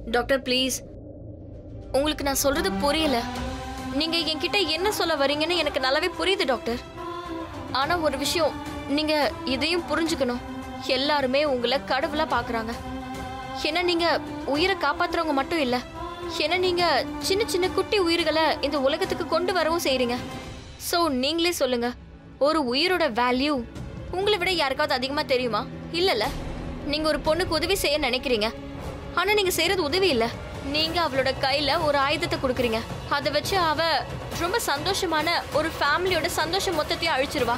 Doctor please உங்களுக்கு நான் சொல்றது புரியல நீங்க என்கிட்ட என்ன சொல்ல வரீங்கன்னு எனக்கு நல்லாவே புரியுது டாக்டர் ஆனா ஒரு விஷயம் நீங்க இதையும் புரிஞ்சுக்கணும் எல்லாருமே உங்களை கடவுளா பாக்குறாங்க ஏன்னா நீங்க உயிரை காப்பாத்துறவங்க மட்டும் இல்ல ஏன்னா நீங்க சின்ன சின்ன குட்டி உயிர்களை இந்த உலகத்துக்கு கொண்டு வரவும் செய்றீங்க சோ நீங்களே சொல்லுங்க ஒரு உயிரோட வேல்யூ உங்களை விட யாருக்காவது அதிகமா தெரியுமா இல்லல்ல நீங்க ஒரு பொண்ணுக்கு உதவி செய்ய நினைக்கிறீங்க ஆனா நீங்க செய்யறது உதவி இல்ல நீங்க அவளோட கையில ஒரு ஆயுதத்தை கொடுக்குறீங்க அதை வச்சு அவ ரொம்ப சந்தோஷமான ஒரு ஃபேமிலியோட சந்தோஷம் மொத்தத்தையும் அழிச்சிருவா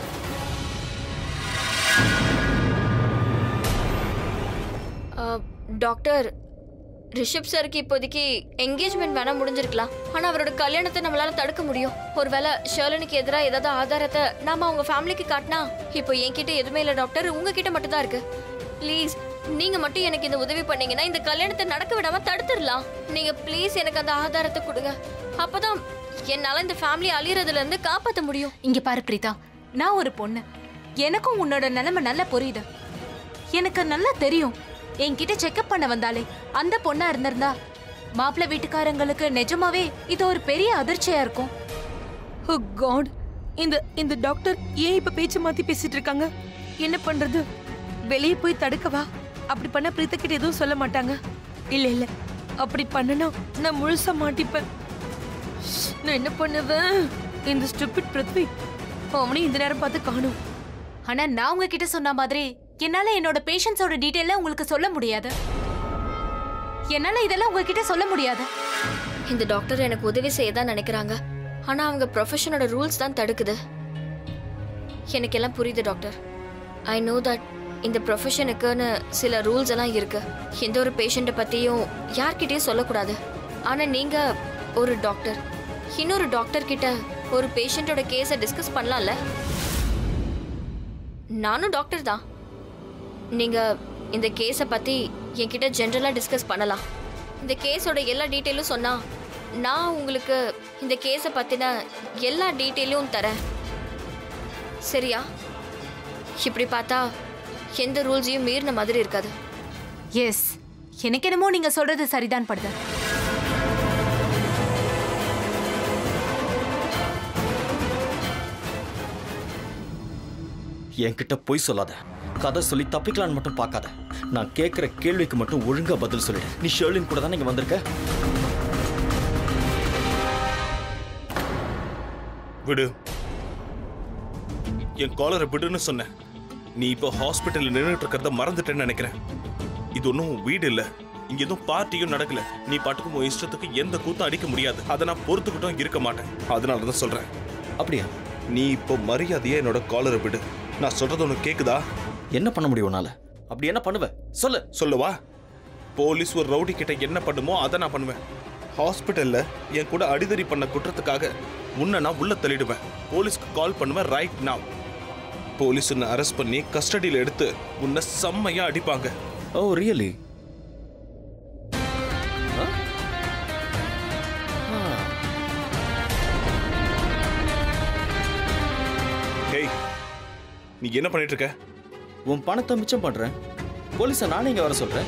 அஹ், டாக்டர் ரிஷப் சாருக்கு இப்போதைக்கு என்கேஜ்மெண்ட் வேணா முடிஞ்சிருக்கலாம் ஆனா அவரோட கல்யாணத்தை நம்மளால தடுக்க முடியும் ஒருவேளை ஷர்லனுக்கு எதிராக ஏதாவது ஆதாரத்தை நாம அவங்க ஃபேமிலிக்கு காட்டினா இப்போ என்கிட்ட எதுவுமே இல்லை டாக்டர் உங்ககிட்ட மட்டும் தான் இருக்கு ப்ளீஸ் நீங்க மட்டும் எனக்கு இந்த உதவி பண்ணீங்கன்னா இந்த கல்யாணத்தை நடக்க விடாம தடுத்துடலாம் நீங்க ப்ளீஸ் எனக்கு அந்த ஆதாரத்தை கொடுங்க அப்பதான் என்னால இந்த ஃபேமிலி அழியறதுல இருந்து காப்பாத்த முடியும் இங்க பாரு பிரீதா நான் ஒரு பொண்ணு எனக்கும் உன்னோட நிலைமை நல்லா புரியுது எனக்கு நல்லா தெரியும் என்கிட்ட செக்அப் பண்ண வந்தாலே அந்த பொண்ணா இருந்திருந்தா மாப்பிள்ளை வீட்டுக்காரங்களுக்கு நிஜமாவே இது ஒரு பெரிய அதிர்ச்சியா இருக்கும் ஓ காட் இந்த இந்த டாக்டர் ஏன் இப்ப பேச்சு மாத்தி பேசிட்டு இருக்காங்க என்ன பண்றது வெளியே போய் தடுக்கவா அப்படி பண்ண பிரீத்த கிட்ட எதுவும் சொல்ல மாட்டாங்க இல்ல இல்ல அப்படி பண்ணனா நான் முழுசா மாட்டிப்பேன் ஷ், நான் என்ன பண்ணுவேன் இந்த ஸ்டூபிட் பிருத்வி அவனையும் இந்த நேரம் பார்த்து காணும் ஆனா நான் உங்ககிட்ட சொன்ன மாதிரி என்னால என்னோட பேஷண்ட்ஸோட டீட்டெயில உங்களுக்கு சொல்ல முடியாது என்னால இதெல்லாம் உங்ககிட்ட சொல்ல முடியாது இந்த டாக்டர் எனக்கு உதவி செய்ய தான் நினைக்கிறாங்க ஆனா அவங்க ப்ரொஃபஷனோட ரூல்ஸ் தான் தடுக்குது எனக்கு எல்லாம் புரியுது டாக்டர் ஐ நோ தட் இந்த ப்ரொஃபஷனுக்குன்னு சில ரூல்ஸ் எல்லாம் இருக்கு எந்த ஒரு பேஷண்ட்டை பத்தியும் யார்கிட்டயும் சொல்லக்கூடாது ஆனா நீங்க ஒரு டாக்டர் இன்னொரு டாக்டர் கிட்ட ஒரு பேஷண்ட்டோட கேஸை டிஸ்கஸ் பண்ணலாம்ல நானும் டாக்டர் தான் நீங்க இந்த கேஸை பத்தி என்கிட்ட ஜென்ரலா டிஸ்கஸ் பண்ணலாம் இந்த கேஸோட எல்லா டீட்டெயிலும் சொன்னா நான் உங்களுக்கு இந்த கேஸை பத்தின எல்லா டீட்டெயிலும் தரேன் சரியா இப்படி பார்த்தா எந்த ரூல்ஸையும் மீறின மாதிரி இருக்காது எஸ் எனக்கு என்னமோ நீங்க சொல்றது சரிதான் படுது என்கிட்ட பொய் சொல்லாத கதை சொல்லி தப்பிக்கலான்னு மட்டும் பார்க்காத நான் கேட்குற கேள்விக்கு மட்டும் ஒழுங்கா பதில் சொல்லிடு நீ ஷேர்லின் கூட தானே இங்க வந்திருக்க விடு என் காலரை விடுன்னு சொன்னேன் நீ இப்போ ஹாஸ்பிட்டல்ல நின்றுட்டு இருக்கிறத மறந்துட்டேன்னு நினைக்கிறேன் இது ஒன்றும் வீடு இல்ல இங்க எதுவும் பார்ட்டியும் நடக்கல நீ பாட்டுக்கும் உன் இஷ்டத்துக்கு எந்த கூத்தும் அடிக்க முடியாது அதை நான் பொறுத்துக்கிட்டும் இருக்க மாட்டேன் அதனால தான் சொல்றேன் அப்படியா நீ இப்போ மரியாதையா என்னோட காலரை விடு நான் சொல்றது உனக்கு கேக்குதா என்ன பண்ண முடியும் உன்னால அப்படி என்ன பண்ணுவ சொல்லு சொல்லவா போலீஸ் ஒரு ரவுடி கிட்ட என்ன பண்ணுமோ அதை நான் பண்ணுவேன் ஹாஸ்பிட்டல்ல என் கூட அடிதடி பண்ண குற்றத்துக்காக உன்னை நான் உள்ள தள்ளிடுவேன் போலீஸ்க்கு கால் பண்ணுவேன் ரைட் now போலீஸ் உன்னை அரெஸ்ட் பண்ணி கஸ்டடியில் எடுத்து உன்னை செம்மையா அடிப்பாங்க ஓ ரியலி ஹேய் நீ என்ன பண்ணிட்டு இருக்க உன் பணத்தை மிச்சம் பண்றேன் போலீஸை நானே இங்க வர சொல்றேன்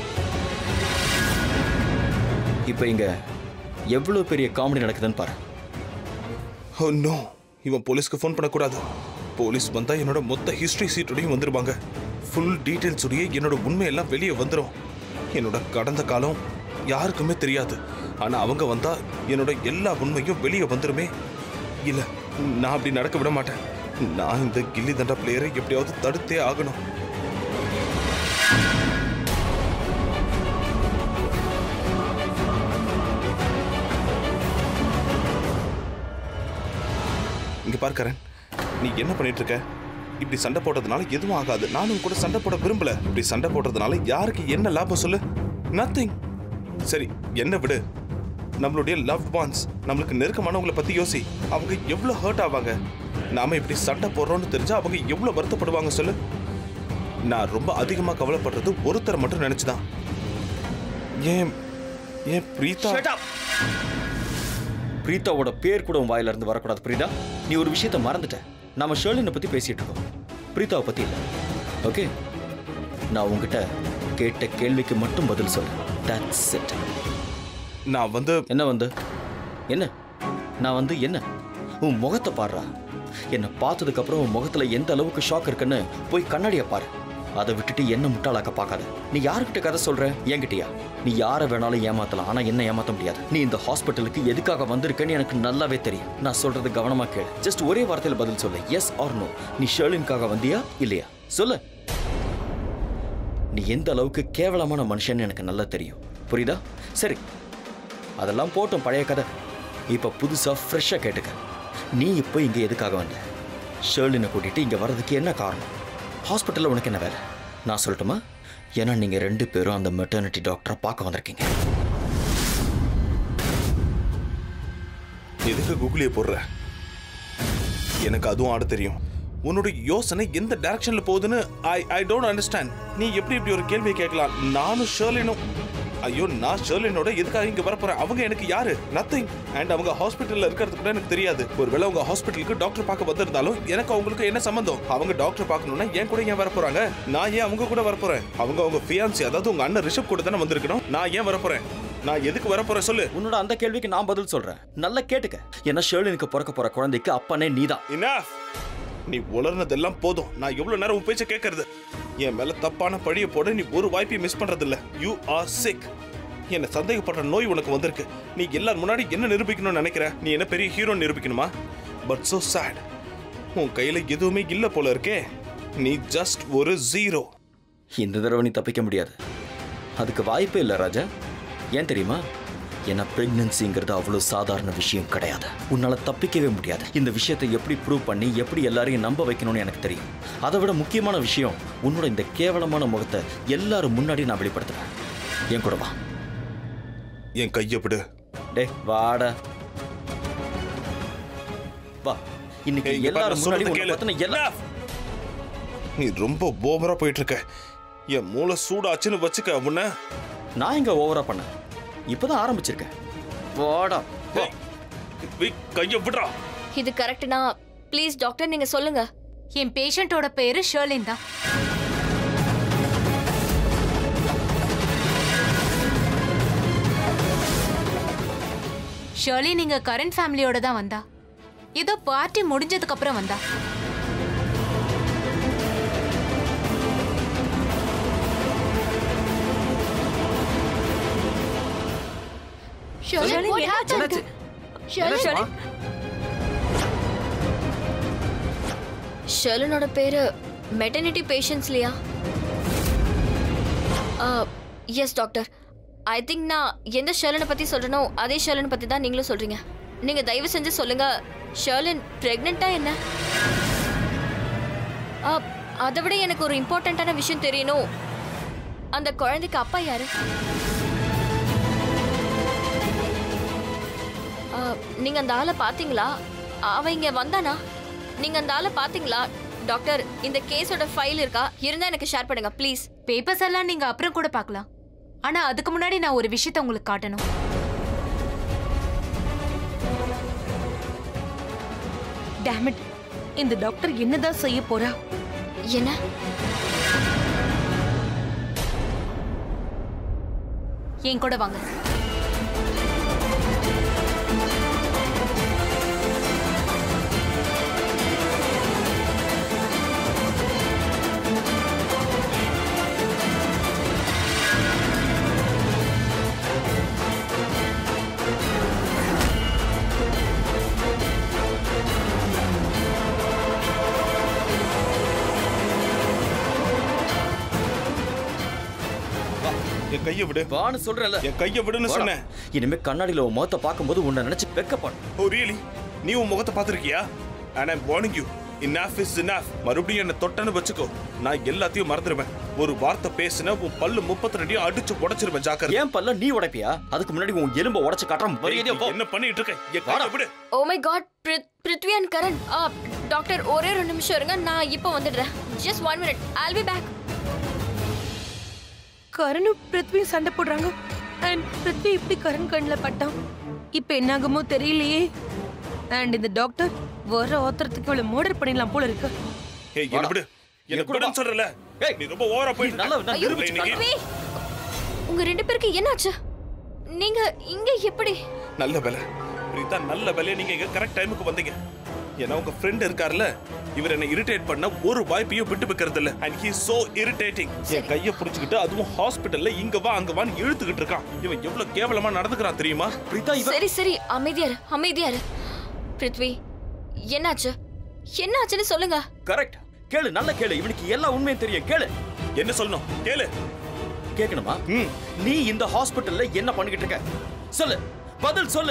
இப்போ இங்க எவ்வளவு பெரிய காமெடி நடக்குதுன்னு பாரு ஓ நோ இவன் போலீஸ்க்கு ஃபோன் பண்ணக்கூடாது போலீஸ் வந்தா என்னோட மொத்த ஹிஸ்டரி சீட்டோடையும் வந்துருவாங்க ஃபுல் டீட்டெயில்ஸோடய என்னோட உண்மையெல்லாம் வெளியே வந்துடும் என்னோட கடந்த காலம் யாருக்குமே தெரியாது ஆனா அவங்க வந்தா என்னோட எல்லா உண்மையும் வெளியே வந்துருமே இல்ல நான் அப்படி நடக்க விட மாட்டேன் நான் இந்த கில்லி தண்டா பிளேயரை எப்படியாவது தடுத்தே ஆகணும் இங்க பாரு கரண் நீ என்ன பண்ணிட்டு இருக்க இப்படி சண்டை போடுறதுனால எதுவும் ஆகாது நானும் கூட சண்டை போட விரும்பல இப்படி சண்டை போடுறதுனால யாருக்கு என்ன லாபம் சொல்லு நத்திங் சரி என்ன விடு நம்மளுடைய லவ் ஒன்ஸ் நம்மளுக்கு நெருக்கமானவங்கள பத்தி யோசி அவங்க எவ்வளவு ஹர்ட் ஆவாங்க நாம இப்படி சண்டை போடுறோம்னு தெரிஞ்சா அவங்க எவ்வளவு வருத்தப்படுவாங்க சொல்லு நான் ரொம்ப அதிகமா கவலைப்படுறது ஒருத்தரை மட்டும் நினைச்சுதான் ஏன் ஏன் பிரீதா Shut up! பிரீதாவோட பேர் கூட உன் வாயில இருந்து வரக்கூடாது பிரீதா நீ ஒரு விஷயத்த மறந்துட்ட நாம ஷேர்லினை பத்தி பேசிட்டு இருக்கோம் பிரீதாவை பத்தி இல்ல ஓகே நான் உன்கிட்ட கேட்ட கேள்விக்கு மட்டும் பதில் சொல்லு தட்ஸ் இட் நான் வந்து என்ன வந்து என்ன நான் வந்து என்ன உன் முகத்தை பாடுறா என்னை பார்த்ததுக்கு அப்புறம் உன் முகத்துல எந்த அளவுக்கு ஷாக் இருக்குன்னு போய் கண்ணாடியை பாரு அதை விட்டுட்டு என்ன முட்டாளாக்க பார்க்காத நீ யாருக்கிட்ட கதை சொல்ற என்கிட்டயா நீ யாரை வேணாலும் ஏமாத்தலாம் ஆனா என்ன ஏமாத்த முடியாது நீ இந்த ஹாஸ்பிட்டலுக்கு எதுக்காக வந்திருக்கன்னு எனக்கு நல்லாவே தெரியும் நான் சொல்றது கவனமா கேளு ஜஸ்ட் ஒரே வார்த்தையில பதில் சொல்லு எஸ் ஆர் நோ நீ ஷேர்லின்காக வந்தியா இல்லையா சொல்லு நீ எந்த அளவுக்கு கேவலமான மனுஷன்னு எனக்கு நல்லா தெரியும் புரியுதா சரி அதெல்லாம் போட்டும் பழைய கதை இப்போ புதுசாக ஃப்ரெஷ்ஷாக கேட்டுக்க நீ இப்போ இங்கே எதுக்காக வந்த ஷேர்லினை கூட்டிட்டு இங்கே வர்றதுக்கு என்ன காரணம் ஹாஸ்பிட்டலில் உனக்கு என்ன வேலை நான் சொல்லட்டுமா ஏன்னா நீங்கள் ரெண்டு பேரும் அந்த மெட்டர்னிட்டி டாக்டரை பார்க்க வந்திருக்கீங்க எதுக்கு கூகுளியை போடுற எனக்கு அதுவும் ஆட தெரியும் உன்னோட யோசனை எந்த டைரக்ஷன்ல போகுதுன்னு ஐ ஐ டோன்ட் அண்டர்ஸ்டாண்ட் நீ எப்படி இப்படி ஒரு கேள்வியை கேட்கலாம் நானும் ஷர்லினும் ஐயோ நான் ஷர்லினோட எதுக்காக இங்க வரப்போறேன் அவங்க எனக்கு யாரு நத்திங் அண்ட் அவங்க ஹாஸ்பிட்டல்ல இருக்கிறது கூட எனக்கு தெரியாது ஒருவேளை அவங்க ஹாஸ்பிட்டலுக்கு டாக்டர் பார்க்க வந்திருந்தாலும் எனக்கு அவங்களுக்கு என்ன சம்பந்தம் அவங்க டாக்டர் பார்க்கணும்னா ஏன் கூட ஏன் வரப்போறாங்க நான் ஏன் அவங்க கூட வரப்போறேன் அவங்க அவங்க ஃபியான்சி அதாவது உங்க அண்ணன் ரிஷப் கூட தானே வந்திருக்கணும் நான் ஏன் வரப்போறேன் நான் எதுக்கு வரப்போறேன் சொல்லு உன்னோட அந்த கேள்விக்கு நான் பதில் சொல்கிறேன் நல்லா கேட்டுக்க ஏன்னா ஷேர்லினுக்கு பிறக்க போகிற குழந்தைக்கு அப்பனே நீதான் Enough. நீ உளர்னதெல்லாம் போதும் நான் எவ்வளவு நேரம் உன் பேச்ச கேட்கறது என் மேல தப்பான பழிய போட நீ ஒரு வாய்ப்பையும் மிஸ் பண்றது இல்ல யூ ஆர் சிக் என்ன சந்தேகப்படுற நோய் உனக்கு வந்திருக்கு நீ எல்லார் முன்னாடி என்ன நிரூபிக்கணும்னு நினைக்கிற நீ என்ன பெரிய ஹீரோ நிரூபிக்கணுமா பட் so sad உன் கையில எதுவுமே இல்ல போல இருக்கே நீ ஜஸ்ட் ஒரு ஜீரோ இந்த தடவை நீ தப்பிக்க முடியாது அதுக்கு வாய்ப்பே இல்லை ராஜா ஏன் தெரியுமா ஏன்னா பிரெக்னன்சிங்கிறது அவ்வளோ சாதாரண விஷயம் கிடையாது உன்னால தப்பிக்கவே முடியாது இந்த விஷயத்தை எப்படி ப்ரூவ் பண்ணி எப்படி எல்லாரையும் நம்ப வைக்கணும்னு எனக்கு தெரியும் அதை விட முக்கியமான விஷயம் உன்னோட இந்த கேவலமான முகத்தை எல்லாரும் முன்னாடி நான் வெளிப்படுத்துறேன் என் கூட வா என் கையை விடு டேய் வாடா வா இன்னைக்கு ஏய், இங்க பாரு, எல்லாரும் முன்னாடி சொல்றத உன்னை கேளு. பத்தின எல்லா நீ ரொம்ப ஓவரா போயிட்டு இருக்க என் மூளை சூடாச்சுன்னு வச்சுக்க உன்ன நான் இங்க ஓவரா பண்ணேன் இப்பதான் ஆரம்பிச்சிருக்கேன் வாடா வா கையை விடுறா இது கரெக்ட்னா ப்ளீஸ் டாக்டர் நீங்க சொல்லுங்க என் பேஷண்டோட பேரு ஷர்லின் தான் ஷர்லி நீங்க கரண்ட் ஃபேமிலியோட தான் வந்தா ஏதோ பார்ட்டி முடிஞ்சதுக்கு அப்புறம் வந்தா ஷர்லின், what happened? ஷர்லின் ஷர்லினோட பேரு மெட்டர்னிட்டி பேஷன்ஸ்லையா எஸ் டாக்டர் ஐ திங்க் நான் எந்த ஷர்லனை பத்தி சொல்றேனோ அதே ஷர்லனை பத்தி தான் நீங்களும் சொல்றீங்க நீங்க தயவு செஞ்சு சொல்லுங்க ஷர்லின் பிரெக்னெண்டா என்ன ஆ, அதை விட எனக்கு ஒரு இம்பார்ட்டண்ட்டான விஷயம் தெரியணும் அந்த குழந்தைக்கு அப்பா யாரு ஆ, நீங்க அந்த ஆளை பாத்தீங்களா அவன் இங்க வந்தானா நீங்க அந்த ஆளை பாத்தீங்களா டாக்டர் இந்த கேஸோட ஃபைல் இருக்கா இருந்தா எனக்கு ஷேர் பண்ணுங்க ப்ளீஸ் பேப்பர்ஸ் எல்லாம் நீங்க அப்புறம் கூட பார்க்கலாம் ஆனா அதுக்கு முன்னாடி நான் ஒரு விஷயத்த உங்களுக்கு காட்டணும் டேமிட் இந்த டாக்டர் என்னதான் செய்ய போறா என்ன என் கூட வாங்க என் கையை விடு வான்னு சொல்றேன்ல என் கையை விடுன்னு வாடா. சொன்னேன் இனிமே கண்ணாடியில உன் முகத்தை பார்க்கும்போது உன்னை நினைச்சு வெக்கப்படும் ஓ ரியலி நீ உன் முகத்தை பார்த்திருக்கியா and I'm warning you enough is enough மறுபடியும் என்ன தொட்டன்னு வச்சுக்கோ நான் எல்லாத்தையும் மறந்துடுவேன் ஒரு வார்த்தை பேசின உன் பல்லு முப்பத்தி ரெண்டையும் அடிச்சு உடைச்சிருவேன் ஜாக்கிரதை ஏன் பல்ல நீ உடைப்பியா அதுக்கு முன்னாடி உன் எலும்ப உடைச்சு காட்டுறேன் மரியாதையா போ. என்ன பண்ணிட்டு இருக்க என் வாடா. கையை விடு oh my God Prithvi and Karan ஆ, டாக்டர் ஒரே ஒரு நிமிஷம் இருங்க நான் இப்போ வந்துடுறேன் just one minute I'll be back கரணும் பிருத்வியும் சண்டை போடுறாங்க அண்ட் பிருத்வி இப்படி கரண் கண்ணில் பட்டான் இப்போ என்னாகுமோ தெரியலையே அண்ட் இந்த டாக்டர் வர ஆத்திரத்துக்கு இவ்வளவு மர்டர் பண்ணிடலாம் போல இருக்கு ஏய் என்ன விடு என்ன என் கூட விடுன்னு வா. சொல்றல ஏய், நீ ரொம்ப ஓவரா போயிட்டு நல்லா நான் ஐயோ, நிரூபிச்சு இன்னைக்கு- பிருத்வி உங்க ரெண்டு பேருக்கு என்னாச்சு நீங்க இங்க எப்படி நல்ல வேலை பிரீதா நல்ல வேலையை நீங்க இங்க கரெக்ட் டைமுக்கு வந்தீங்க ஏன்னா உங்க ஃப்ரெண்ட் இருக்கார்ல இவர் என்ன இரிட்டேட் பண்ண ஒரு வாய்ப்பையும் விட்டு வைக்கிறது இல்ல அண்ட் ஹி சோ இரிட்டேட்டிங் என் கைய புடிச்சுக்கிட்டு அதுவும் ஹாஸ்பிடல்ல இங்க வா அங்க வான்னு இழுத்துக்கிட்டு இருக்கான் இவன் எவ்வளவு கேவலமா நடந்துக்கிறான் தெரியுமா பிரீதா இவ சரி சரி அமைதியாரு அமைதியாரு பிருத்வி என்னாச்சு என்னாச்சுன்னு சொல்லுங்க கரெக்ட் கேளு நல்ல கேளு இவனுக்கு எல்லா உண்மையும் தெரியும் கேளு என்ன சொல்லணும் கேளு கேட்கணுமா ம் நீ இந்த ஹாஸ்பிட்டல்ல என்ன பண்ணிக்கிட்டு இருக்க சொல்லு பதில் சொல்லு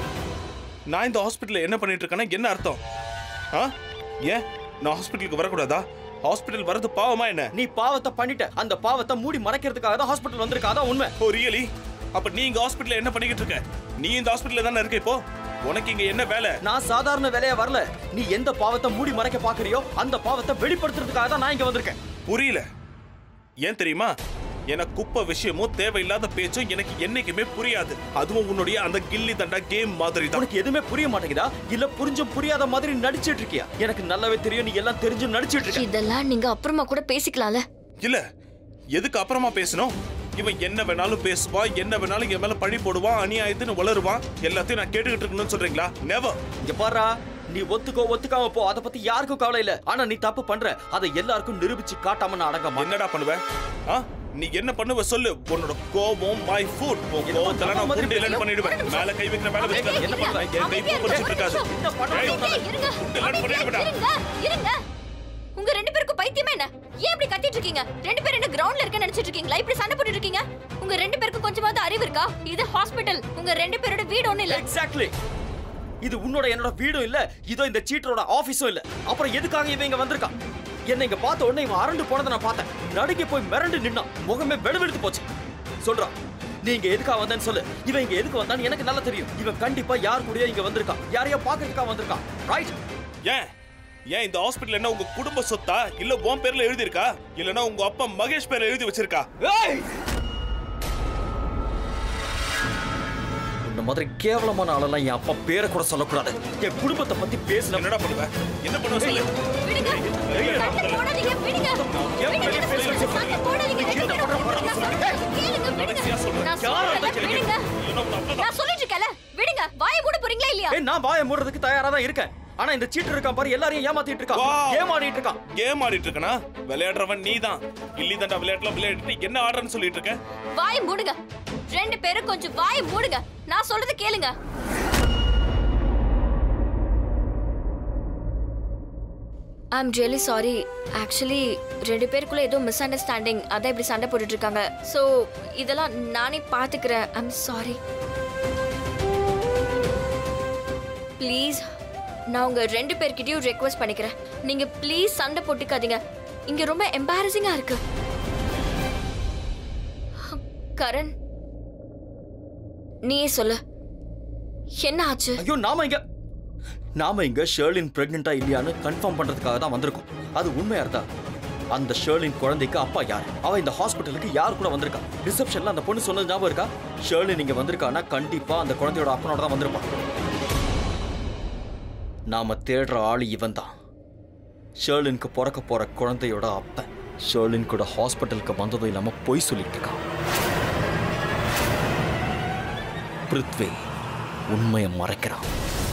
நான் இந்த ஹாஸ்பிட்டல்ல என்ன பண்ணிட்டு இருக்கேன்னா என்ன அர்த்தம் ஆ ஏன் நான் ஹாஸ்பிட்டலுக்கு வரக்கூடாதா ஹாஸ்பிட்டல் வரது பாவமா என்ன நீ பாவத்தை பண்ணிட்ட அந்த பாவத்தை மூடி மறைக்கிறதுக்காக தான் ஹாஸ்பிட்டல் வந்திருக்க அதான் உண்மை ஓ ரியலி அப்ப நீ இங்க ஹாஸ்பிட்டல்ல என்ன பண்ணிக்கிட்டு இருக்க நீ இந்த ஹாஸ்பிட்டல்ல தானே இருக்க இப்போ உனக்கு இங்க என்ன வேலை நான் சாதாரண வேலையா வரல நீ எந்த பாவத்தை மூடி மறைக்க பாக்குறியோ அந்த பாவத்தை வெளிப்படுத்துறதுக்காக தான் நான் இங்க வந்திருக்கேன் புரியல ஏன் தெரியுமா எனக்கு குப்பை விஷயமும் தேவையில்லாத பேச்சும் எனக்கு என்னைக்குமே புரியாது அதுவும் உன்னுடைய அந்த கில்லி தண்டா கேம் மாதிரி தான் உனக்கு எதுவுமே புரிய மாட்டேங்குதா இல்ல புரிஞ்சும் புரியாத மாதிரி நடிச்சிட்டு இருக்கியா எனக்கு நல்லாவே தெரியும் நீ எல்லாம் தெரிஞ்சும் நடிச்சிட்டு இருக்க இதெல்லாம் நீங்க அப்புறமா கூட பேசிக்கலாம்ல இல்ல எதுக்கு அப்புறமா பேசணும் இவன் என்ன வேணாலும் பேசுவான் என்ன வேணாலும் என் மேல பழி போடுவான் அநியாயத்துன்னு வளருவான் எல்லாத்தையும் நான் கேட்டுக்கிட்டு இருக்கணும்னு சொல்றீங்களா நெவர் இங்க பாரா நீ ஒத்துக்கோ ஒத்துக்காம போ அத பத்தி யாருக்கும் கவலை இல்ல ஆனா நீ தப்பு பண்ற அதை எல்லாருக்கும் நிரூபிச்சு காட்டாம நான் அடங்க மாட்டேன் என்னடா பண்ணுவ ஆ நீ என்ன பண்ணுவ சொல்லு உன்னோட கோபம் மை ஃபுட் உன் கோபத்துல நான் மாதிரி குண்டு இல்லைன்னு பண்ணிடுவேன் மேல கை வைக்கிற மேல வச்சுக்க என்ன பண்ற? என் கை பூ படிச்சிட்டு இருக்காது என்ன பண்ற? ஏய், அமைதியா இருங்க குண்டு இல்லைன்னு அமைதியா பண்ணிடுவேடா இருங்க இருங்க உங்க ரெண்டு பேருக்கும் பைத்தியமே என்ன ஏன் இப்படி கத்திட்டு இருக்கீங்க ரெண்டு பேரும் என்ன கிரவுண்ட்ல இருக்க நினைச்சிட்டு இருக்கீங்களா இப்படி சண்டை போட்டுட்டு இருக்கீங்க உங்க ரெண்டு பேருக்கும் கொஞ்சமாவது அறிவு இருக்கா இது ஹாஸ்பிடல் உங்க ரெண்டு பேரோட வீடு ஒண்ணு இல்ல எக்ஸாக்ட்லி இது உன்னோட என்னோட வீடும் இல்ல இதோ இந்த சீட்டரோட ஆபீஸும் இல்ல அப்புறம் எதுக்காக இவன் இங்க வந்திருக்கான் என்ன இங்க பார்த்த உடனே இவன் அரண்டு போனதை நான் பார்த்தேன் நடுங்கி போய் மிரண்டு நின்னான் முகமே வெடுவெடுத்து போச்சு சொல்றான் நீ இங்க எதுக்காக வந்தேன்னு சொல்லு இவன் இங்க எதுக்கு வந்தான்னு எனக்கு நல்லா தெரியும் இவன் கண்டிப்பா யார் கூடயோ இங்க வந்திருக்கான் யாரையோ பாக்குறதுக்காக வந்திருக்கான் ரைட் ஏன் ஏன் இந்த ஹாஸ்பிடல் என்ன உங்க குடும்ப சொத்தா இல்ல உன் பேர்ல எழுதி இருக்கா இல்லனா உங்க அப்பா மகேஷ் பேர்ல எழுதி வச்சிருக்கா ஏய் இந்த மாதிரி கேவலமான ஆளெல்லாம் என் அப்பா பேரை கூட சொல்லக்கூடாது என் குடும்பத்தை பத்தி பேசின என்னடா பண்ணுவ என்ன பண்ணுவ சொல்லு விடுங்க சண்டை போடாதீங்க விடுங்க விடுங்க சண்டை போடாதீங்க ரெண்டு பேரும் நான் சொல்றதை கேளுங்க விடுங்க கடைசியா சொல்றேன். நான் யாரை சொல்றதை கேளுங்க? விடுங்க இல்லைன்னா உன் அப்பா நான் சொல்லிட்டு இருக்கேன்ல விடுங்க வாயை மூட போறீங்களா இல்லையா ஏய் நான் வாயை மூடுறதுக்கு தயாரா தான் இருக்கேன் ஆனா இந்த சீட்டு இருக்கான் பாரு எல்லாரையும் ஏமாத்திட்டு இருக்கான் Wow. ஏமாடிட்டு இருக்கான் கேம் ஆடிட்டு இருக்கனா விளையாடுறவன் நீதான் கில்லி தண்டா விளையாட்டுல விளையாடிட்டு என்ன ஆடுறன்னு சொல்லிட்டு இருக்க வாயை மூடுங்க ரெண்டு பேரும் கொஞ்சம் வாயை மூடுங்க நான் சொல்றதை கேளுங்க ஐம் ரியலி சாரி ஆக்சுவலி ரெண்டு பேருக்குள்ள ஏதோ மிஸ் அண்டர்ஸ்டாண்டிங் அதான் இப்படி சண்டை போட்டுட்டு இருக்காங்க ஸோ இதெல்லாம் நானே பார்த்துக்கிறேன் ஐம் சாரி ப்ளீஸ் நான் உங்க ரெண்டு பேர்கிட்டயும் ரெக்வஸ்ட் பண்ணிக்கிறேன் நீங்க ப்ளீஸ் சண்டை போட்டுக்காதீங்க இங்க ரொம்ப எம்பாரசிங்கா இருக்கு கரண் நீயே சொல்லு என்ன ஆச்சு ஐயோ நாம இங்க நாம இங்க ஷேர்லின் பிரெக்னெண்டா இல்லையான்னு கன்ஃபார்ம் பண்றதுக்காக தான் வந்திருக்கோம் அது உண்மையா இருந்தா அந்த ஷேர்லின் குழந்தைக்கு அப்பா யார் அவ இந்த ஹாஸ்பிட்டலுக்கு யார் கூட வந்திருக்கா ரிசப்ஷன்ல அந்த பொண்ணு சொன்னது ஞாபகம் இருக்கா ஷேர்லின் இங்க வந்திருக்கானா கண்டிப்பா அந்த குழந்தையோட அப்பனோட தான் வந்திருப்பான் நாம தேடுற ஆளு இவன் தான் ஷேர்லினுக்கு பிறக்க போற குழந்தையோட அப்பன் ஷேர்லின் கூட ஹாஸ்பிட்டலுக்கு வந்ததும் இல்லாம பொய் சொல்லிட்டு இருக்கான் பிருத்வி உண்மையை மறைக்கிறான்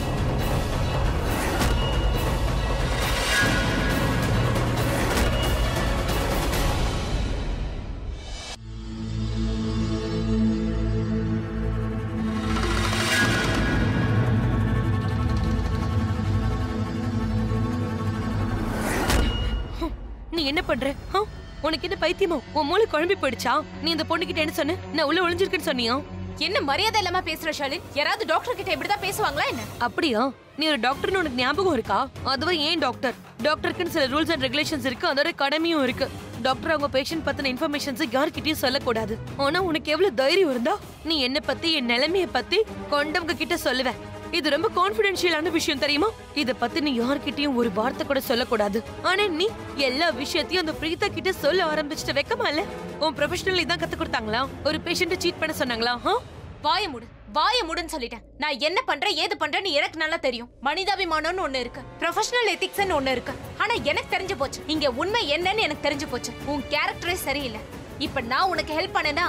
நீ என்ன பண்ற ஆ? உனக்கு என்ன பைத்தியமோ உன் மூளை குழம்பி போயிடுச்சா நீ இந்த பொண்ணுகிட்ட என்ன சொன்ன நான் உள்ள ஒளிஞ்சிருக்கேன்னு சொன்னியா என்ன மரியாதை இல்லாம பேசுற ஷாலின் யாராவது டாக்டர் கிட்ட இப்படிதான் பேசுவாங்களா என்ன அப்படியா நீ ஒரு டாக்டர்னு உனக்கு ஞாபகம் இருக்கா அதுவா ஏன் டாக்டர் டாக்டருக்குன்னு சில ரூல்ஸ் அண்ட் ரெகுலேஷன்ஸ் இருக்கு அதோட கடமையும் இருக்கு டாக்டர் அவங்க பேஷண்ட் பத்தின இன்ஃபர்மேஷன்ஸ் யார்கிட்டயும் சொல்லக்கூடாது ஆனா உனக்கு எவ்வளவு தைரியம் இருந்தா நீ என்ன பத்தி என் நிலைமைய பத்தி கொண்டவங்க கிட்ட சொல்லுவ இது ரொம்ப கான்ஃபிடென்ஷியலான விஷயம் தெரியுமா இத பத்தி நீ யார்கிட்டயும் ஒரு வார்த்தை கூட சொல்லக்கூடாது ஆனா நீ எல்லா விஷயத்தையும் அந்த பிரீதா கிட்ட சொல்ல ஆரம்பிச்சுட்டு வைக்கமா இல்ல உன் ப்ரொஃபஷனல் இதான் கத்து கொடுத்தாங்களா ஒரு பேஷண்ட்டை சீட் பண்ண சொன்னாங்களா ஆ? வாய மூடு வாய மூடுன்னு சொல்லிட்டேன் நான் என்ன பண்றேன் ஏது பண்றேன்னு எனக்கு நல்லா தெரியும் மனிதாபிமானம்னு ஒண்ணு இருக்கு ப்ரொஃபஷனல் எத்திக்ஸ்னு ஒண்ணு இருக்கு ஆனா எனக்கு தெரிஞ்சு போச்சு இங்க உண்மை என்னன்னு எனக்கு தெரிஞ்சு போச்சு உன் கேரக்டரே சரியில்லை இப்ப நான் உனக்கு ஹெல்ப் பண்ணனா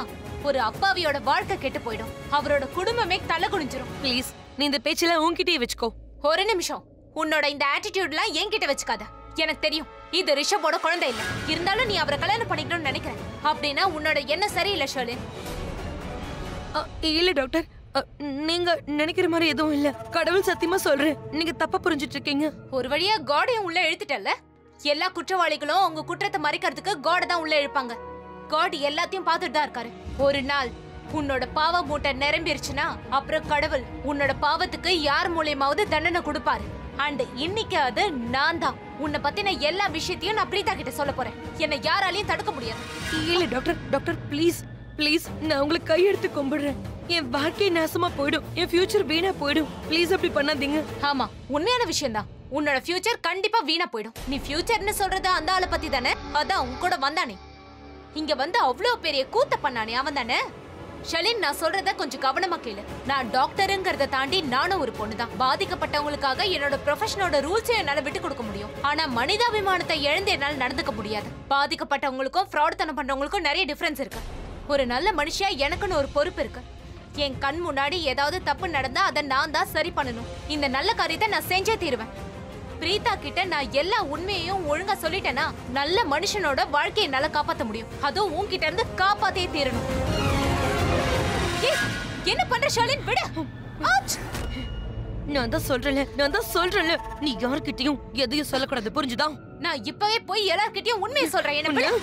ஒரு அப்பாவியோட வாழ்க்கை கெட்டு போயிடும் அவரோட குடும்பமே தலை குனிஞ்சிரும் ப்ளீஸ் நீ இந்த பேச்செல்லாம் உன்கிட்டயே வச்சுக்கோ ஒரு நிமிஷம் உன்னோட இந்த ஆட்டிடியூட்லாம் என்கிட்ட வச்சுக்காத எனக்கு தெரியும் இது ரிஷபோட குழந்தை இல்ல இருந்தாலும் நீ அவரை கல்யாணம் பண்ணிக்கணும்னு நினைக்கிறேன் அப்படின்னா உன்னோட என்ன சரியில்லை ஷர்லின் அ, இல்ல டாக்டர் அ, நீங்க நினைக்கிற மாதிரி எதுவும் இல்ல கடவுள் சத்தியமா சொல்றேன் நீங்க தப்பா புரிஞ்சிட்டு இருக்கீங்க ஒரு வழியா காடையும் உள்ள இழுத்துட்டல்ல எல்லா குற்றவாளிகளும் அவங்க குற்றத்தை மறைக்கிறதுக்கு காட தான் உள்ள இழுப்பாங்க காட் எல்லாத்தையும் பார்த்துட்டு தான் இருக்காரு ஒரு நாள் உன்னோட பாவ மூட்டை நிரம்பிருச்சுன்னா அப்புறம் கடவுள் உன்னோட பாவத்துக்கு யார் மூலியமாவது தண்டனை கொடுப்பாரு அண்ட் இன்னைக்கு அது நான் தான் உன்னை பத்தின எல்லா விஷயத்தையும் நான் பிரீதா கிட்ட சொல்ல போறேன் என்னை யாராலையும் தடுக்க முடியாது இல்ல டாக்டர் டாக்டர் ப்ளீஸ் ப்ளீஸ் நான் உங்களுக்கு கையெடுத்து கும்பிடுறேன் என் வாழ்க்கை நாசமா போயிடும் என் ஃபியூச்சர் வீணா போயிடும் ப்ளீஸ் அப்படி பண்ணாதீங்க ஆமா உண்மையான விஷயம்தான் உன்னோட ஃபியூச்சர் கண்டிப்பா வீணா போயிடும் நீ ஃபியூச்சர்னு சொல்றது அந்த ஆளை பத்தி தானே அதான் உன் கூட வந்தானே இங்க வந்து அவ்வளவு பெரிய கூத்த பண்ணானே அவன் தானே ஷலின் நான் சொல்றத கொஞ்சம் கவனமா கேளு நான் டாக்டருங்கிறத தாண்டி நானும் ஒரு பொண்ணு தான் பாதிக்கப்பட்டவங்களுக்காக என்னோட ப்ரொஃபஷனோட ரூல்ஸை என்னால விட்டு கொடுக்க முடியும் ஆனா மனிதாபிமானத்தை இழந்து என்னால நடந்துக்க முடியாது பாதிக்கப்பட்டவங்களுக்கும் ஃப்ராட் தனம் பண்றவங்களுக்கும் நிறைய டிஃபரன்ஸ் இருக்கு ஒரு நல்ல மனுஷியா எனக்குன்னு ஒரு பொறுப்பு இருக்கு என் கண் முன்னாடி ஏதாவது தப்பு நடந்தா அதை நான் தான் சரி பண்ணணும் இந்த நல்ல காரியத்தை நான் செஞ்சே தீருவேன் பிரீதா கிட்ட நான் எல்லா உண்மையையும் ஒழுங்கா சொல்லிட்டேனா நல்ல மனுஷனோட வாழ்க்கையை என்னால காப்பாத்த முடியும் அதுவும் உன்கிட்ட இருந்து காப்பாத்தே தீரணும் ஏய், என்ன பண்ற ஷாலின் விடு ஆச்! நான் தான் சொல்றேன்ல நான் தான் சொல்றேன்ல நீ யார்கிட்டயும் எதையும் சொல்லக்கூடாது புரிஞ்சுதா நான் இப்பவே போய் எல்லார்கிட்டயும் உண்மையை சொல்றேன் என்ன விடு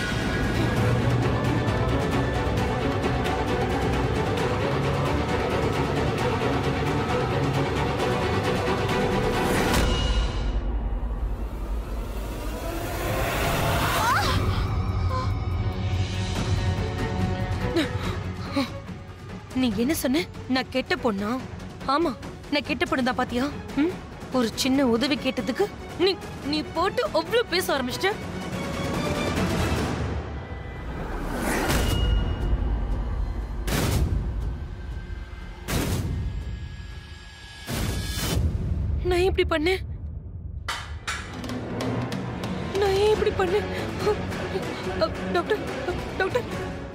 நீ என்ன சொன்ன நான் கெட்ட பொண்ணா ஆமா நான் கெட்ட பொண்ணு தான் பாத்தியா ம்? ஒரு சின்ன உதவி கேட்டதுக்கு நீ நீ போட்டு அவ்வளவு பேச ஆரம்பிச்சிட்ட நான் ஏன் இப்படி பண்ணேன் நான் ஏன் இப்படி பண்ணேன் அ, டாக்டர் டாக்டர்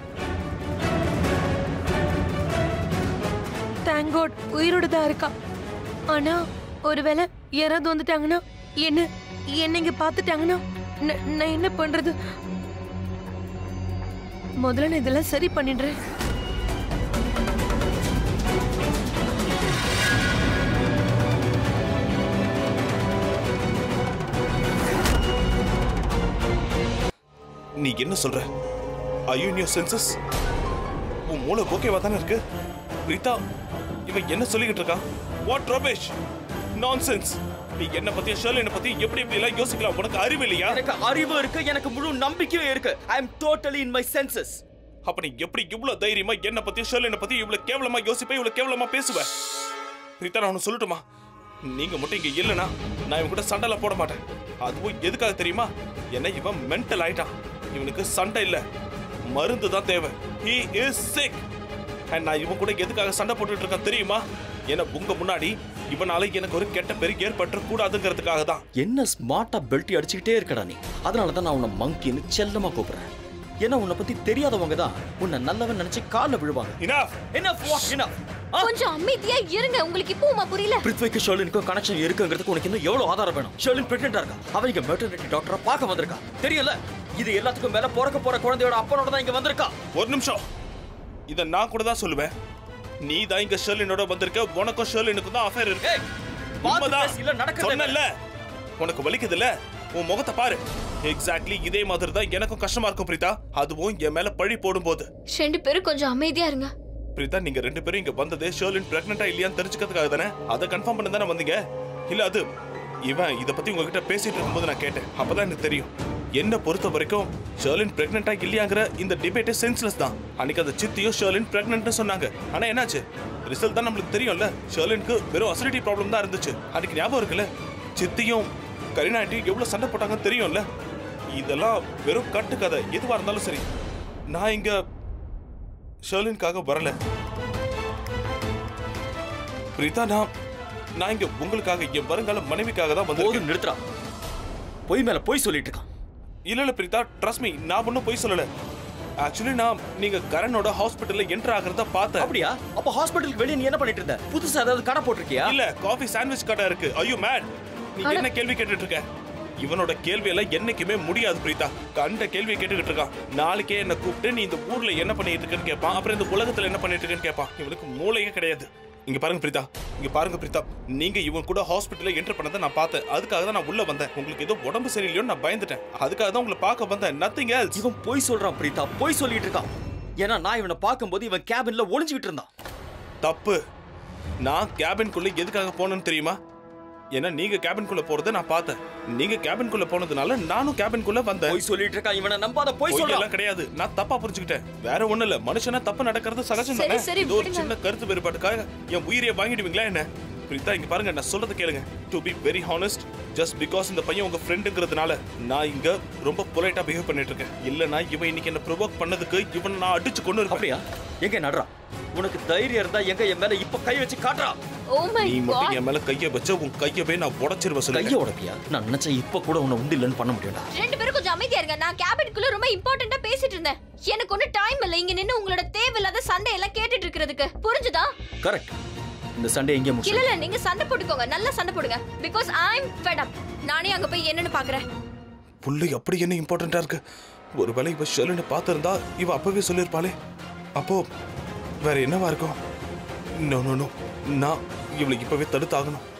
தேங்க் காட் உயிரோட தான் இருக்கா ஆனா ஒருவேளை யாராவது வந்துட்டாங்கன்னா என்ன என்ன இங்க பார்த்துட்டாங்கன்னா ந- நான் என்ன பண்றது முதல்ல நான் இதெல்லாம் சரி பண்ணிடுறேன் நீ என்ன சொல்ற ஐயோ இன் யோர் சென்சஸ் உன் மூளை ஓகேவா தானே இருக்கு ரீதா இவன் என்ன சொல்லிக்கிட்டு இருக்கான் வாட் ரபேஷ் நான்சென்ஸ் நீ என்ன பத்தி ஷர்லினை பத்தி எப்படி எப்படி எல்லாம் யோசிக்கலாம் உனக்கு அறிவு இல்லையா எனக்கு அறிவு இருக்கு எனக்கு முழு நம்பிக்கையும் இருக்கு I am totally in my senses அப்ப நீ எப்படி இவ்வளவு தைரியமா என்ன பத்தி ஷர்லினை பத்தி இவ்வளவு கேவலமா யோசிப்ப இவ்வளவு கேவலமா பேசுவ ரீதா நான் ஒண்ணு சொல்லட்டுமா நீங்க மட்டும் இங்க இல்லனா நான் இவன் கூட சண்டைல போட மாட்டேன் அதுவும் எதுக்காக தெரியுமா என்ன இவன் மென்டல் ஆயிட்டான் இவனுக்கு சண்டை இல்ல மருந்து தான் தேவை ஹி இஸ் சிக் அண்ட் நான் இவன் கூட எதுக்காக சண்டை போட்டுட்டு இருக்கேன் தெரியுமா ஏன்னா உங்க முன்னாடி இவனால எனக்கு ஒரு கெட்ட பேர் ஏற்பட்டு கூடாதுங்கிறதுக்காக தான் என்ன ஸ்மார்ட்டா பெல்ட்டி அடிச்சுக்கிட்டே இருக்கடா நீ அதனால தான் நான் உன்னை மங்கின்னு செல்லமா கூப்பிடுறேன் ஏன்னா உன்னை பத்தி தெரியாதவங்க தான் உன்னை நல்லவன் நினைச்சு காலில் விழுவாங்க இனாஃப் என்ன என்ன கொஞ்சம் அமைதியா இருங்க உங்களுக்கு இப்போமா புரியல பிருத்விக்கு ஷர்லினுக்கும் கனெக்ஷன் இருக்குங்கிறதுக்கு உனக்கு இன்னும் எவ்வளவு ஆதாரம் வேணும் ஷர்லின் பிரெக்னெண்டா இருக்கா அவ இங்க மெட்டர்னிட்டி டாக்டரை பார்க்க வந்திருக்கா தெரியல இது எல்லாத்துக்கும் மேல பிறக்க போற குழந்தையோட அப்பனோட தான் இங்க வந்திருக்கா ஒரு நிமிஷம் இத நான் கூட தான் சொல்லுவேன் நீ தான் இங்க ஷர்லினோட வந்திருக்க உனக்கும் ஷர்லினுக்கும் தான் அஃபேர் இருக்கு ஏய், பார்த்து உண்மைதான். பேசு, இல்ல நடக்கிறதே சொன்னேன்ல உனக்கு வலிக்குதுல்ல உன் முகத்தை பாரு எக்ஸாக்ட்லி இதே மாதிரி தான் எனக்கும் கஷ்டமா இருக்கும் பிரீதா அதுவும் என் மேல பழி போடும்போது ரெண்டு பேரும் கொஞ்சம் அமைதியா இருங்க பிரீதா நீங்க ரெண்டு பேரும் இங்க வந்தது ஷர்லின் பிரெக்னெண்டா இல்லையான்னு தெரிஞ்சுக்கிறதுக்காக தானே அதை கன்ஃபார்ம் பண்ண தானே வந்தீங்க இல்ல அது இவன் இத பத்தி உங்ககிட்ட பேசிட்டு இருக்கும்போது நான் கேட்டேன் அப்பதான் எனக்கு தெரியும் என்ன பொறுத்த வரைக்கும் ஷர்லின் பிரெக்னெண்டா இல்லையாங்கிற இந்த டிபேட்டே சென்ஸ்லெஸ் தான் அன்னைக்கு அந்த சித்தியும் ஷர்லின் பிரெக்னென்ட்னு சொன்னாங்க ஆனா என்னாச்சு ரிசல்ட் தான் நம்மளுக்கு தெரியும்ல ஷர்லினுக்கு வெறும் அசிடிட்டி ப்ராப்ளம் தான் இருந்துச்சு அன்னைக்கு ஞாபகம் இருக்குல்ல சித்தியும் கரினாட்டியும் எவ்வளவு சண்டை போட்டாங்கன்னு தெரியும்ல இதெல்லாம் வெறும் கட்டுக்கதை எதுவா இருந்தாலும் சரி நான் இங்க ஷர்லின்காக வரல பிரீதா நான் நான் இங்க உங்களுக்காக என் வருங்கால மனைவிக்காக தான் வந்திருக்கேன் போதும் நிறுத்துறா பொய் மேல பொய் சொல்லிட்டு இருக்கான் இல்ல இல்ல பிரீதா ட்ரஸ்ட் மீ நான் ஒன்றும் போய் சொல்லல ஆக்சுவலி நான் நீங்க கரனோட ஹாஸ்பிட்டல்ல என்டர் ஆகிறத பார்த்தேன் அப்படியா அப்ப ஹாஸ்பிட்டலுக்கு வெளியே நீ என்ன பண்ணிட்டு இருந்த புதுசா ஏதாவது கடை போட்டிருக்கியா இல்ல காஃபி சாண்ட்விச் கடை இருக்கு ஐயோ மேட் நீ அட- என்ன கேள்வி கேட்டுட்டு இருக்க இவனோட கேள்வி எல்லாம் என்னைக்குமே முடியாது பிரீதா கண்ட கேள்வியை கேட்டுக்கிட்டு இருக்கான் நாளைக்கே என்ன கூப்பிட்டு நீ இந்த ஊர்ல என்ன பண்ணிட்டு இருக்கேன்னு கேட்பான் அப்புறம் இந்த உலகத்துல என்ன பண்ணிட்டு இருக்கேன்னு கேட்பான் இவனுக்கு மூளையே கிடையாது இங்க பாருங்க பிரீதா இங்க பாருங்க பிரீதா நீங்க இவன் கூட ஹாஸ்பிட்டல்ல என்டர் பண்ணதை நான் பார்த்தேன் அதுக்காக தான் நான் உள்ள வந்தேன் உங்களுக்கு ஏதோ உடம்பு சரியில்லையோன்னு நான் பயந்துட்டேன் அதுக்காக தான் உங்களை பார்க்க வந்தேன் நத்திங் எல்ஸ் இவன் பொய் சொல்றான் பிரீதா பொய் சொல்லிட்டு இருக்கான் ஏன்னா நான் இவனை பார்க்கும்போது இவன் கேபின்ல ஒளிஞ்சுக்கிட்டு இருந்தான் தப்பு நான் கேபின்குள்ள எதுக்காக போனேன்னு தெரியுமா ஏன்னா நீங்க கேபின்குள்ள போறதை நான் பார்த்தேன் நீங்க கேபின்குள்ள போனதுனால நானும் கேபின்குள்ள வந்தேன் பொய் சொல்லிட்டு இருக்கான் இவனை நம்பாத பொய் பொய் சொல்றான் எல்லாம் கிடையாது நான் தப்பா புரிஞ்சுக்கிட்டேன் வேற ஒண்ணு இல்ல மனுஷனா தப்பு நடக்கிறது சகஜம் சரி, தானே சரி, இது ஒரு விடுங்க. சின்ன கருத்து வேறுபாட்டுக்காக என் உயிரையே வாங்கிடுவீங்களா என்ன பிரீதா இங்க பாருங்க நான் சொல்றத கேளுங்க to be very honest just because இந்த பையன் உங்க ஃப்ரெண்டுங்கிறதுனால நான் இங்க ரொம்ப பொலைட்டா பிஹேவ் பண்ணிட்டு இருக்கேன் இல்லனா இவன் இன்னைக்கு என்ன ப்ரொவோக் பண்ணதுக்கு இவன் நான் அடிச்சு கொண்டு இருப்பேன் அப்படியா எங்க நடுறா உனக்கு தைரியம் இருந்தா எங்க என் மேல இப்ப கை வச்சு காட்டுறா ஓ மை நீ மட்டும் காட் என் மேல கைய வச்ச உன் கையவே நான் உடைச்சிருவேன் கைய சொல்லுங்க உடப்பியா நான் நினைச்சேன் இப்ப கூட உன்னை உண்டு இல்லைன்னு பண்ண முடியும்டா ரெண்டு பேரும் கொஞ்சம் அமைதியா இருங்க நான் கேபினுக்குள்ள ரொம்ப இம்பார்ட்டண்டா பேசிட்டு இருந்தேன் எனக்கு ஒன்னும் டைம் இல்ல இங்க நின்னு உங்களோட தேவையில்லாத சண்டை எல்லாம் கேட்டுட்டு இருக்கிறதுக்கு புரிஞ்சுதா கரெக்ட் இந்த சண்டே எங்கே இல்ல முடிச்சு இல்ல நீங்க சண்டை போட்டுக்கோங்க நல்லா சண்டை போடுங்க because I am fed up நானே அங்க போய் என்னன்னு பாக்குறேன் புள்ளை அப்படி என்ன இம்பார்ட்டண்டா இருக்கு ஒருவேளை இவ ஷெலுன்னு பார்த்திருந்தா இவ அப்பவே சொல்லியிருப்பாளே அப்போ வேற என்னவா இருக்கும் நோ நோ நோ நான் இவளை இப்பவே தடுத்தாகணும்